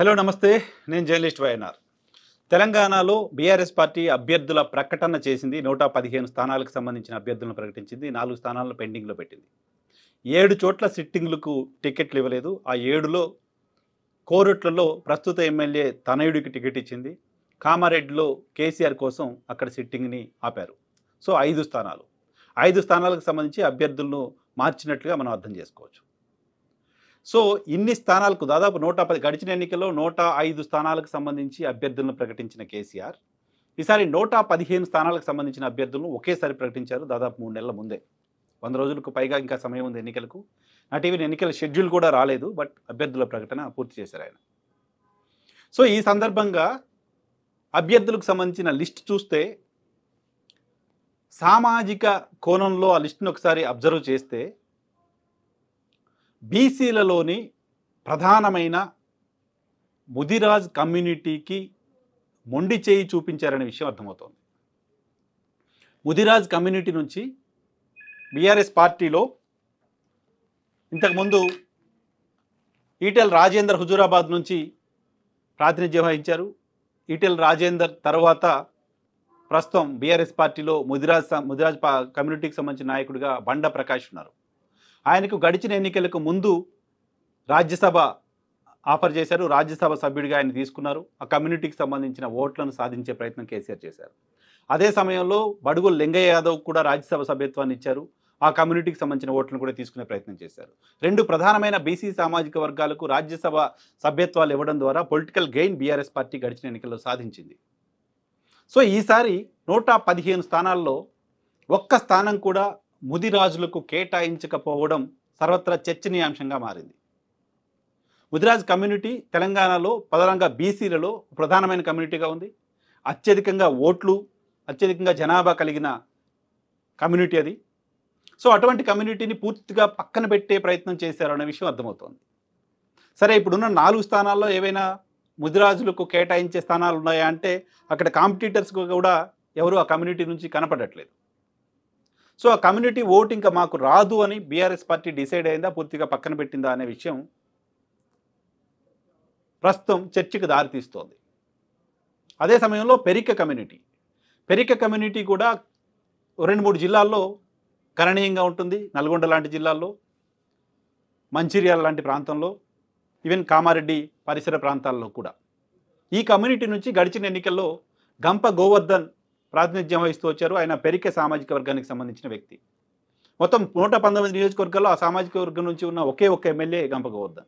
hello నమస్తే నేను journalist YNR తెలంగాణలో బీఆర్ఎస్ పార్టీ అభ్యర్థుల ప్రకటన చేసింది నూట పదిహేను స్థానాలకు సంబంధించిన అభ్యర్థులను ప్రకటించింది నాలుగు స్థానాలను పెండింగ్లో పెట్టింది ఏడు చోట్ల సిట్టింగ్లకు టికెట్లు ఇవ్వలేదు ఆ ఏడులో కోరుట్లలో ప్రస్తుత ఎమ్మెల్యే తనయుడికి టికెట్ ఇచ్చింది కామారెడ్డిలో కేసీఆర్ కోసం అక్కడ సిట్టింగ్ని ఆపారు సో ఐదు స్థానాలు ఐదు స్థానాలకు సంబంధించి అభ్యర్థులను మార్చినట్లుగా మనం అర్థం చేసుకోవచ్చు సో ఇన్ని స్థానాలకు దాదాపు నూట పది గడిచిన ఎన్నికల్లో నూట ఐదు స్థానాలకు సంబంధించి అభ్యర్థులను ప్రకటించిన కేసీఆర్ ఈసారి నూట పదిహేను స్థానాలకు సంబంధించిన అభ్యర్థులను ఒకేసారి ప్రకటించారు దాదాపు మూడు నెలల ముందే వంద రోజులకు పైగా ఇంకా సమయం ఉంది ఎన్నికలకు నాట్ ఈవెన్ ఎన్నికల షెడ్యూల్ కూడా రాలేదు బట్ అభ్యర్థుల ప్రకటన పూర్తి చేశారు ఆయన సో ఈ సందర్భంగా అభ్యర్థులకు సంబంధించిన లిస్ట్ చూస్తే సామాజిక కోణంలో ఆ లిస్టును ఒకసారి అబ్జర్వ్ చేస్తే బీసీలలోని ప్రధానమైన ముదిరాజ్ కమ్యూనిటీకి మొండి చేయి చూపించారనే విషయం అర్థమవుతోంది ముదిరాజ్ కమ్యూనిటీ నుంచి బీఆర్ఎస్ పార్టీలో ఇంతకుముందు ఈటెల్ రాజేందర్ హుజూరాబాద్ నుంచి ప్రాతినిధ్యం వహించారు ఈటెల్ రాజేందర్ తర్వాత ప్రస్తుతం బీఆర్ఎస్ పార్టీలో ముదిరాజ్ స- ముదిరాజ్ పా- కమ్యూనిటీకి సంబంధించిన నాయకుడిగా బండ ప్రకాష్ ఉన్నారు ఆయనకు గడిచిన ఎన్నికలకు ముందు రాజ్యసభ ఆఫర్ చేశారు రాజ్యసభ సభ్యుడిగా ఆయన తీసుకున్నారు ఆ కమ్యూనిటీకి సంబంధించిన ఓట్లను సాధించే ప్రయత్నం కేసీఆర్ చేశారు అదే సమయంలో బడుగు లింగయ్య యాదవ్ కూడా రాజ్యసభ సభ్యత్వాన్ని ఇచ్చారు ఆ కమ్యూనిటీకి సంబంధించిన ఓట్లను కూడా తీసుకునే ప్రయత్నం చేశారు రెండు ప్రధానమైన బీసీ సామాజిక వర్గాలకు రాజ్యసభ సభ్యత్వాలు ఇవ్వడం ద్వారా పొలిటికల్ గెయిన్ బీఆర్ఎస్ పార్టీ గడిచిన ఎన్నికల్లో సాధించింది సో ఈసారి నూట పదిహేను స్థానాల్లో ఒక్క స్థానం కూడా ముదిరాజులకు కేటాయించకపోవడం సర్వత్రా చర్చనీయాంశంగా మారింది ముదిరాజ్ కమ్యూనిటీ తెలంగాణలో ప్రధానంగా బీసీలలో ప్రధానమైన కమ్యూనిటీగా ఉంది అత్యధికంగా ఓట్లు అత్యధికంగా జనాభా కలిగిన కమ్యూనిటీ అది సో అటువంటి కమ్యూనిటీని పూర్తిగా పక్కన పెట్టే ప్రయత్నం చేశారు అనే విషయం అర్థమవుతోంది సరే ఇప్పుడున్న నాలుగు స్థానాల్లో ఏవైనా ముదిరాజులకు కేటాయించే స్థానాలు ఉన్నాయా అంటే అక్కడ కాంపిటీటర్స్ కూడా ఎవరు ఆ కమ్యూనిటీ నుంచి కనపడట్లేదు సో ఆ కమ్యూనిటీ ఓటు ఇంకా మాకు రాదు అని బీఆర్ఎస్ పార్టీ డిసైడ్ అయిందా పూర్తిగా పక్కన పెట్టిందా అనే విషయం ప్రస్తుతం చర్చకు దారితీస్తోంది అదే సమయంలో పెరిక కమ్యూనిటీ పెరిక కమ్యూనిటీ కూడా రెండు మూడు జిల్లాల్లో గణనీయంగా ఉంటుంది నల్గొండ లాంటి జిల్లాల్లో మంచిర్యాల లాంటి ప్రాంతంలో ఈవెన్ కామారెడ్డి పరిసర ప్రాంతాల్లో కూడా ఈ కమ్యూనిటీ నుంచి గడిచిన ఎన్నికల్లో గంప గోవర్ధన్ ప్రాతినిధ్యం వహిస్తూ వచ్చారు ఆయన పెరిక సామాజిక వర్గానికి సంబంధించిన వ్యక్తి మొత్తం నూట పంతొమ్మిది నియోజకవర్గాల్లో ఆ సామాజిక వర్గం నుంచి ఉన్న ఒకే ఒక్క ఎమ్మెల్యే గంప గోవర్ధన్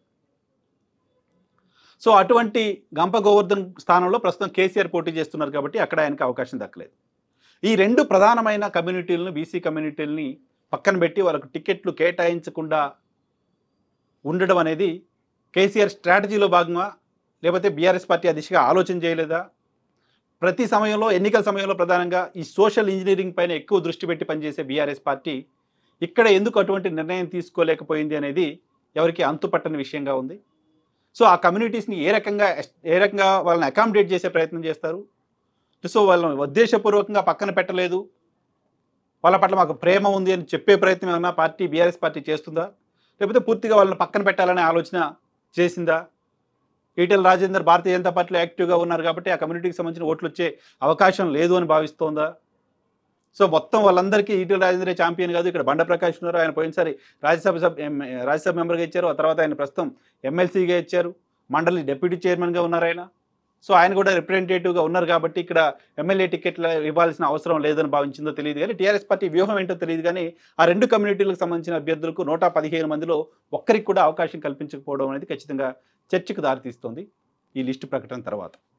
సో అటువంటి గంప గోవర్ధన్ స్థానంలో ప్రస్తుతం కేసీఆర్ పోటీ చేస్తున్నారు కాబట్టి అక్కడ ఆయనకు అవకాశం దక్కలేదు ఈ రెండు ప్రధానమైన కమ్యూనిటీలను బీసీ కమ్యూనిటీలని పక్కన పెట్టి వాళ్ళకు టికెట్లు కేటాయించకుండా ఉండడం అనేది కేసీఆర్ స్ట్రాటజీలో భాగంగా లేకపోతే బీఆర్ఎస్ పార్టీ ఆ దిశగా ఆలోచన చేయలేదా ప్రతి సమయంలో ఎన్నికల సమయంలో ప్రధానంగా ఈ సోషల్ ఇంజనీరింగ్ పైన ఎక్కువ దృష్టి పెట్టి పనిచేసే బీఆర్ఎస్ పార్టీ ఇక్కడ ఎందుకు అటువంటి నిర్ణయం తీసుకోలేకపోయింది అనేది ఎవరికి అంతుపట్టని విషయంగా ఉంది సో ఆ కమ్యూనిటీస్ని ఏ రకంగా ఏ రకంగా వాళ్ళని అకామిడేట్ చేసే ప్రయత్నం చేస్తారు సో వాళ్ళని ఉద్దేశపూర్వకంగా పక్కన పెట్టలేదు వాళ్ళ పట్ల మాకు ప్రేమ ఉంది అని చెప్పే ప్రయత్నం ఏమన్నా పార్టీ బీఆర్ఎస్ పార్టీ చేస్తుందా లేకపోతే పూర్తిగా వాళ్ళని పక్కన పెట్టాలనే ఆలోచన చేసిందా ఈటెల రాజేందర్ భారతీయ జనతా పార్టీలో యాక్టివ్గా ఉన్నారు కాబట్టి ఆ కమ్యూనిటీకి సంబంధించిన ఓట్లు వచ్చే అవకాశం లేదు అని భావిస్తోందా సో మొత్తం వాళ్ళందరికీ ఈటెల రాజేందరే ఛాంపియన్ కాదు ఇక్కడ బండ ప్రకాష్ ఉన్నారు ఆయన పోయినసారి రాజ్యసభ సభ ఎం- రాజ్యసభ మెంబర్గా ఇచ్చారు ఆ తర్వాత ఆయన ప్రస్తుతం ఎమ్మెల్సీగా ఇచ్చారు మండలి డిప్యూటీ చైర్మన్గా ఉన్నారు ఆయన సో ఆయన కూడా రిప్రజెంటేటివ్గా ఉన్నారు కాబట్టి ఇక్కడ ఎమ్మెల్యే టికెట్లు ఇవ్వాల్సిన అవసరం లేదని భావించిందో తెలియదు కానీ టీఆర్ఎస్ పార్టీ వ్యూహం ఏంటో తెలియదు కానీ ఆ రెండు కమ్యూనిటీలకు సంబంధించిన అభ్యర్థులకు నూట పదిహేను మందిలో ఒక్కరికి కూడా అవకాశం కల్పించకపోవడం అనేది ఖచ్చితంగా చర్చకు దారితీస్తోంది ఈ లిస్టు ప్రకటన తర్వాత